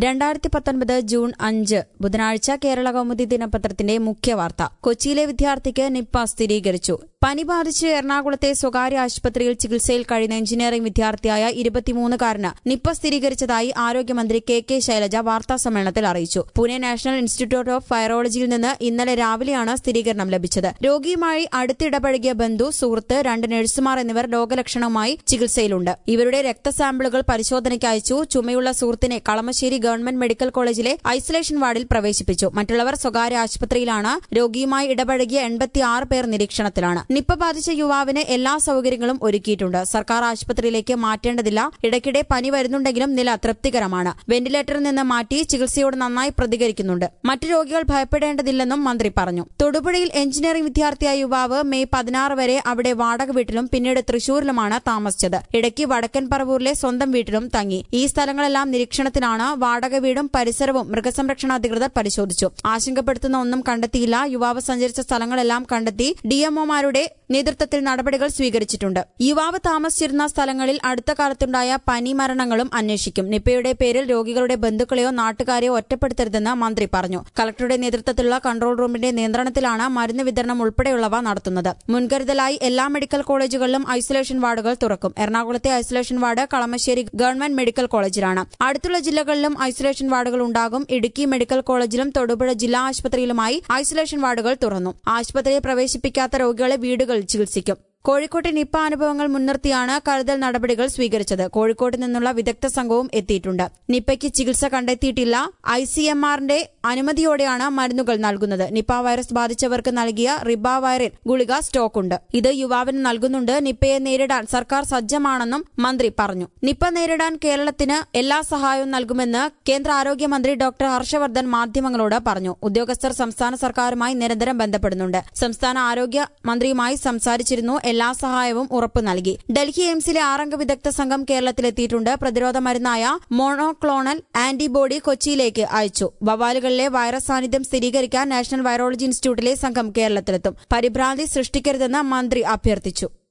രണ്ടായിരത്തി പത്തൊൻപത് ജൂൺ അഞ്ച് ബുധനാഴ്ച കേരള കൗമുദി ദിനപത്രത്തിന്റെ മുഖ്യവാർത്ത കൊച്ചിയിലെ വിദ്യാർത്ഥിക്ക് നിപ്പ സ്ഥിരീകരിച്ചു പനി ബാധിച്ച് എറണാകുളത്തെ സ്വകാര്യ ആശുപത്രിയിൽ ചികിത്സയിൽ കഴിയുന്ന എഞ്ചിനീയറിംഗ് വിദ്യാർത്ഥിയായ ഇരുപത്തിമൂന്നുകാരന് നിപ്പ സ്ഥിരീകരിച്ചതായി ആരോഗ്യമന്ത്രി കെ കെ ശൈലജ വാർത്താസമ്മേളനത്തിൽ അറിയിച്ചു പൂനെ നാഷണൽ ഇൻസ്റ്റിറ്റ്യൂട്ട് ഓഫ് വൈറോളജിയിൽ നിന്ന് ഇന്നലെ രാവിലെയാണ് സ്ഥിരീകരണം ലഭിച്ചത് രോഗിയുമായി അടുത്തിടപഴകിയ ബന്ധു സുഹൃത്ത് രണ്ട് നഴ്സുമാർ എന്നിവർ രോഗലക്ഷണവുമായി ചികിത്സയിലുണ്ട് ഇവരുടെ രക്തസാമ്പിളുകൾ പരിശോധനയ്ക്ക് അയച്ചു ചുമയുള്ള സുഹൃത്തിനെ കളമശ്ശേരി ഗവൺമെന്റ് മെഡിക്കൽ കോളേജിലെ ഐസൊലേഷൻ വാർഡിൽ പ്രവേശിപ്പിച്ചു മറ്റുള്ളവർ സ്വകാര്യ ആശുപത്രിയിലാണ് രോഗിയുമായി ഇടപഴകിയ എൺപത്തിയാറ് പേർ നിരീക്ഷണത്തിലാണ് നിപ്പ ബാധിച്ച യുവാവിന് എല്ലാ സൌകര്യങ്ങളും ഒരുക്കിയിട്ടുണ്ട് സർക്കാർ ആശുപത്രിയിലേക്ക് മാറ്റേണ്ടതില്ല ഇടയ്ക്കിടെ പനി വരുന്നുണ്ടെങ്കിലും നില തൃപ്തികരമാണ് വെന്റിലേറ്ററിൽ നിന്ന് മാറ്റി ചികിത്സയോട് നന്നായി പ്രതികരിക്കുന്നുണ്ട് മറ്റു രോഗികൾ ഭയപ്പെടേണ്ടതില്ലെന്നും മന്ത്രി പറഞ്ഞു തൊടുപുഴയിൽ എഞ്ചിനീയറിംഗ് വിദ്യാർത്ഥിയായ യുവാവ് മെയ് പതിനാറ് വരെ അവിടെ വാടക വീട്ടിലും പിന്നീട് തൃശൂരിലുമാണ് താമസിച്ചത് ഇടയ്ക്ക് വടക്കൻ പറവൂരിലെ സ്വന്തം വീട്ടിലും തങ്ങി ഈ സ്ഥലങ്ങളെല്ലാം നിരീക്ഷണത്തിലാണ് വാടക വീടും പരിസരവും മൃഗസംരക്ഷണ അധികൃതർ പരിശോധിച്ചു ആശങ്കപ്പെടുത്തുന്ന ഒന്നും കണ്ടെത്തിയില്ല യുവാവ് സഞ്ചരിച്ച സ്ഥലങ്ങളെല്ലാം കണ്ടെത്തി ഡിഎംഒമാരുടെ നേതൃത്വത്തിൽ നടപടികൾ സ്വീകരിച്ചിട്ടുണ്ട് യുവാവ് താമസിച്ചിരുന്ന സ്ഥലങ്ങളിൽ അടുത്ത കാലത്തുണ്ടായ പനി മരണങ്ങളും അന്വേഷിക്കും നിപ്പയുടെ പേരിൽ രോഗികളുടെ ബന്ധുക്കളെയോ നാട്ടുകാരെയോ ഒറ്റപ്പെടുത്തരുതെന്ന് മന്ത്രി പറഞ്ഞു കളക്ടറുടെ നേതൃത്വത്തിലുള്ള കൺട്രോൾ റൂമിന്റെ നിയന്ത്രണത്തിലാണ് മരുന്ന് വിതരണം ഉൾപ്പെടെയുള്ളവ നടത്തുന്നത് മുൻകരുതലായി എല്ലാ മെഡിക്കൽ കോളേജുകളിലും ഐസൊലേഷൻ വാർഡുകൾ തുറക്കും എറണാകുളത്തെ isolation ward Kalamassery government medical കോളേജിലാണ് അടുത്തുള്ള ജില്ലകളിലും ഐസൊലേഷൻ വാർഡുകൾ ഉണ്ടാകും ഇടുക്കി മെഡിക്കൽ കോളേജിലും തൊടുപുഴ ജില്ലാ ആശുപത്രിയിലുമായി ഐസൊലേഷൻ വാർഡുകൾ തുറന്നു ആശുപത്രിയിൽ പ്രവേശിപ്പിക്കാത്ത രോഗികളെ വീടുകളിൽ ചികിത്സിക്കും കോഴിക്കോട്ടെ നിപ്പ അനുഭവങ്ങൾ മുൻനിർത്തിയാണ് കരുതൽ നടപടികൾ സ്വീകരിച്ചത് കോഴിക്കോട്ട് നിന്നുള്ള വിദഗ്ധ സംഘവും എത്തിയിട്ടുണ്ട് നിപ്പയ്ക്ക് ചികിത്സ കണ്ടെത്തിയിട്ടില്ല ഐ സി എം ആറിന്റെ അനുമതിയോടെയാണ് മരുന്നുകൾ നൽകുന്നത് നിപ്പ വൈറസ് ബാധിച്ചവർക്ക് നൽകിയ റിബാവൈറിൻ ഗുളിക സ്റ്റോക്കുണ്ട് ഇത് യുവാവിന് നൽകുന്നുണ്ട് നിപ്പയെ നേരിടാൻ സർക്കാർ സജ്ജമാണെന്നും മന്ത്രി പറഞ്ഞു നിപ്പ നേരിടാൻ കേരളത്തിന് എല്ലാ സഹായവും നൽകുമെന്ന് കേന്ദ്ര ആരോഗ്യമന്ത്രി ഡോക്ടർ ഹർഷവർദ്ധൻ മാധ്യമങ്ങളോട് പറഞ്ഞു ഉദ്യോഗസ്ഥർ സംസ്ഥാന സർക്കാരുമായി നിരന്തരം ബന്ധപ്പെടുന്നുണ്ട് സംസ്ഥാന ആരോഗ്യ മന്ത്രിയുമായി സംസാരിച്ചിരുന്നു എല്ലാ സഹായവും ഉറപ്പു നൽകി ഡൽഹി എയിംസിലെ ആറംഗ വിദഗ്ധ സംഘം കേരളത്തിലെത്തിയിട്ടുണ്ട് പ്രതിരോധ മരുന്നായ മോണോക്ലോണൽ ആന്റിബോഡി കൊച്ചിയിലേക്ക് അയച്ചു വവ്വാലുകളിലെ വൈറസ് സാന്നിധ്യം സ്ഥിരീകരിക്കാൻ നാഷണൽ വൈറോളജി ഇൻസ്റ്റിറ്റ്യൂട്ടിലെ സംഘം കേരളത്തിലെത്തും പരിഭ്രാന്തി സൃഷ്ടിക്കരുതെന്ന് മന്ത്രി അഭ്യർത്ഥിച്ചു